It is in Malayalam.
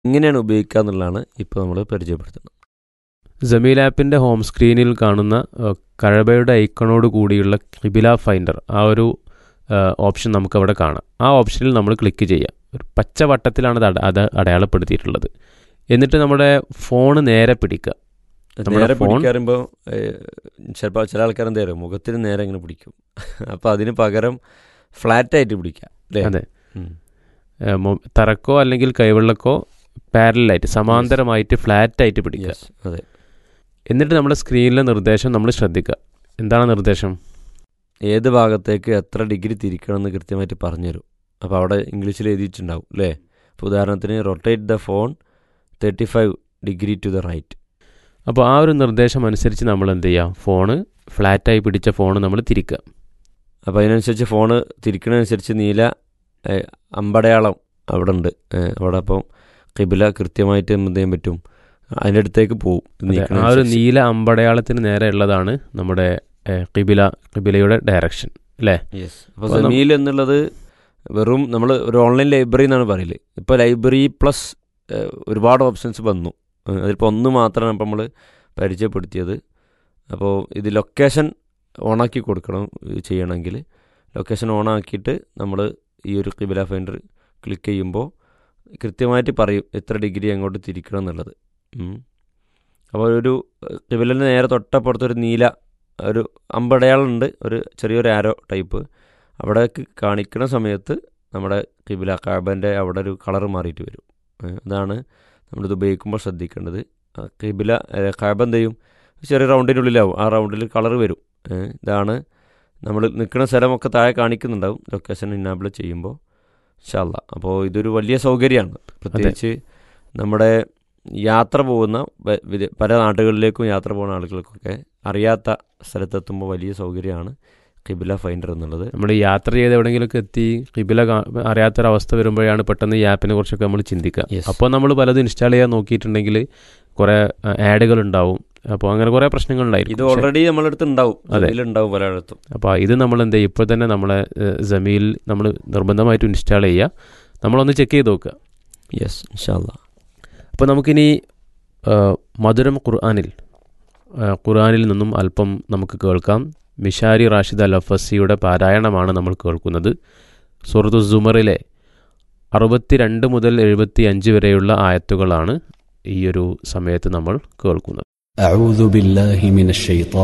എങ്ങനെയാണ് ഉപയോഗിക്കുക എന്നുള്ളതാണ് ഇപ്പോൾ നമ്മൾ പരിചയപ്പെടുത്തുന്നത് ജമീൽ ആപ്പിൻ്റെ ഹോം സ്ക്രീനിൽ കാണുന്ന ഏഹ്, കഴബയുടെ ഐക്കണോട് കൂടിയുള്ള കിബില ഫൈൻഡർ ആ ഒരു ഏഹ്, ഓപ്ഷൻ നമുക്കവിടെ കാണാം ആ ഓപ്ഷനിൽ നമ്മൾ ക്ലിക്ക് ചെയ്യാം ഒരു പച്ച വട്ടത്തിലാണ് അത് അട- അത് അടയാളപ്പെടുത്തിയിട്ടുള്ളത് എന്നിട്ട് നമ്മുടെ ഫോൺ നേരെ പിടിക്കുക നമ്മുടെ നേരെ ഫോൺ- പിടിക്കാറുമ്പോൾ ചിലപ്പോൾ ചില ആൾക്കാർ എന്താ പറയുക മുഖത്തിന് നേരെ ഇങ്ങനെ പിടിക്കും അപ്പോൾ അതിന് പകരം ഫ്ലാറ്റ് ആയിട്ട് പിടിക്കാം അല്ലേ അതെ. ഉം. ഏഹ്, മൊ- തറക്കോ അല്ലെങ്കിൽ കൈവെള്ളക്കോ പാരലായിട്ട് സമാന്തരമായിട്ട് ഫ്ലാറ്റ് ആയിട്ട് പിടിക്കുക Yes, അതെ എന്നിട്ട് നമ്മുടെ സ്ക്രീനിലെ നിർദ്ദേശം നമ്മൾ ശ്രദ്ധിക്കുക എന്താണ് നിർദ്ദേശം ഏത് ഭാഗത്തേക്ക് എത്ര ഡിഗ്രി തിരിക്കണം എന്ന് കൃത്യമായിട്ട് പറഞ്ഞുതരും അപ്പോൾ അവിടെ ഇംഗ്ലീഷിൽ എഴുതിയിട്ടുണ്ടാവും അല്ലേ അപ്പോൾ ഉദാഹരണത്തിന് rotate the phone thirty five degree to the right അപ്പോൾ ആ ഒരു നിർദ്ദേശം അനുസരിച്ച് നമ്മൾ എന്ത് ചെയ്യുക ഫോണ് ഫ്ലാറ്റായി പിടിച്ച ഫോൺ നമ്മൾ തിരിക്കുക അപ്പോൾ അതിനനുസരിച്ച് ഫോണ് തിരിക്കണതനുസരിച്ച് നീല ഏ, അമ്പടയാളം അവിടെ ഉണ്ട് ഏ, അവിടെ അപ്പം കിബില കൃത്യമായിട്ട് എന്ത് ചെയ്യാൻ പറ്റും അതിൻ്റെ അടുത്തേക്ക് പോകും ഇത് അതെ, ആ ഒരു നീക്കണതനുസരിച്ച്. നീല അമ്പടയാളത്തിന് നേരെ ഉള്ളതാണ് നമ്മുടെ ഏഹ്, കിബില കിബിലയുടെ ഡയറക്ഷൻ അല്ലേ യെസ് അപ്പോൾ അപ്പോൾ നം- സെമീൽ എന്നുള്ളത് വെറും നമ്മൾ ഒരു ഓൺലൈൻ ലൈബ്രറി എന്നാണ് പറയല് ഇപ്പോൾ ലൈബ്രറി പ്ലസ് ഒരുപാട് ഓപ്ഷൻസ് വന്നു ഏഹ് അതിലിപ്പോൾ ഒന്ന് മാത്രമാണ് ഇപ്പോൾ നമ്മൾ പരിചയപ്പെടുത്തിയത് അപ്പോൾ ഇത് ലൊക്കേഷൻ ഓണാക്കി കൊടുക്കണം ഇത് ചെയ്യണമെങ്കിൽ ലൊക്കേഷൻ ഓണാക്കിയിട്ട് നമ്മൾ ഈ ഒരു കിബില ഫൈൻഡർ ക്ലിക്ക് ചെയ്യുമ്പോൾ കൃത്യമായിട്ട് പറയും എത്ര ഡിഗ്രി അങ്ങോട്ട് തിരിക്കണം എന്നുള്ളത് ഉം. അപ്പോൾ ഒരു കിബിലിന് നേരെ തൊട്ടപ്പുറത്തൊരു നീല ഒരു അമ്പടയാളുണ്ട് ഒരു ചെറിയൊരു ആരോ ടൈപ്പ് അവിടേക്ക് കാണിക്കുന്ന സമയത്ത് നമ്മുടെ കിബില കാബൻ്റെ അവിടെ ഒരു കളർ മാറിയിട്ട് വരും ഏ, അതാണ് നമ്മളിത് ഉപയോഗിക്കുമ്പോൾ ശ്രദ്ധിക്കേണ്ടത് ആ കിബില കാബ എന്ത് ചെയ്യും ചെറിയ റൗണ്ടിനുള്ളിലാവും ആ റൗണ്ടിൽ കളർ വരും ഏ, ഇതാണ് നമ്മൾ നിൽക്കുന്ന സ്ഥലമൊക്കെ താഴെ കാണിക്കുന്നുണ്ടാവും ലൊക്കേഷൻ ഇന്നാബിൾ ചെയ്യുമ്പോൾ ഇൻഷാല്ല അപ്പോൾ ഇതൊരു വലിയ സൗകര്യമാണ് പ്രത്യേകിച്ച് നമ്മുടെ യാത്ര പോകുന്ന വ- വിദേ- പല നാടുകളിലേക്കും യാത്ര പോകുന്ന ആളുകൾക്കൊക്കെ അറിയാത്ത സ്ഥലത്തെത്തുമ്പോൾ വലിയ സൗകര്യമാണ് കിബില ഫൈൻഡർ എന്നുള്ളത് നമ്മൾ യാത്ര ചെയ്ത് എവിടെയെങ്കിലുമൊക്കെ എത്തി കിബില കാ- അറിയാത്തൊരവസ്ഥ വരുമ്പോഴാണ് പെട്ടെന്ന് ഈ ആപ്പിനെ കുറിച്ചൊക്കെ നമ്മൾ ചിന്തിക്കുക Yes. അപ്പോൾ നമ്മൾ പലതും ഇൻസ്റ്റാൾ ചെയ്യാൻ നോക്കിയിട്ടുണ്ടെങ്കിൽ കുറേ ആഡുകൾ ഉണ്ടാവും അപ്പോൾ അങ്ങനെ കുറേ ഇത് പ്രശ്നങ്ങളുണ്ടായിരിക്കും പക്ഷേ- ഓൾറെഡി നമ്മളടുത്ത് ഉണ്ടാവും അതെ. ഇതിലുണ്ടാവും പലയിടത്തും അപ്പോൾ ഇത് നമ്മൾ എന്ത് ചെയ്യും ഇപ്പോൾ തന്നെ നമ്മളെ ജമീൽ നമ്മൾ നിർബന്ധമായിട്ടും ഇൻസ്റ്റാൾ ചെയ്യുക നമ്മളൊന്ന് ചെക്ക് ചെയ്ത് നോക്കുക യെസ് ഇൻഷാല്ല അപ്പോൾ നമുക്കിനി ആ, മധുരം ഖുർആാനിൽ ആ, ഖുർആാനിൽ നിന്നും അല്പം നമുക്ക് കേൾക്കാം മിഷാരി റാഷിദ് അൽ അഫസിയുടെ പാരായണമാണ് നമ്മൾ കേൾക്കുന്നത് സുഹൃത്തു സുമറിലെ അറുപത്തിരണ്ട് മുതൽ എഴുപത്തി അഞ്ച് വരെയുള്ള ആയത്തുകളാണ് ഈ ഒരു സമയത്ത് നമ്മൾ കേൾക്കുന്നത് أعوذ بالله من الشيطان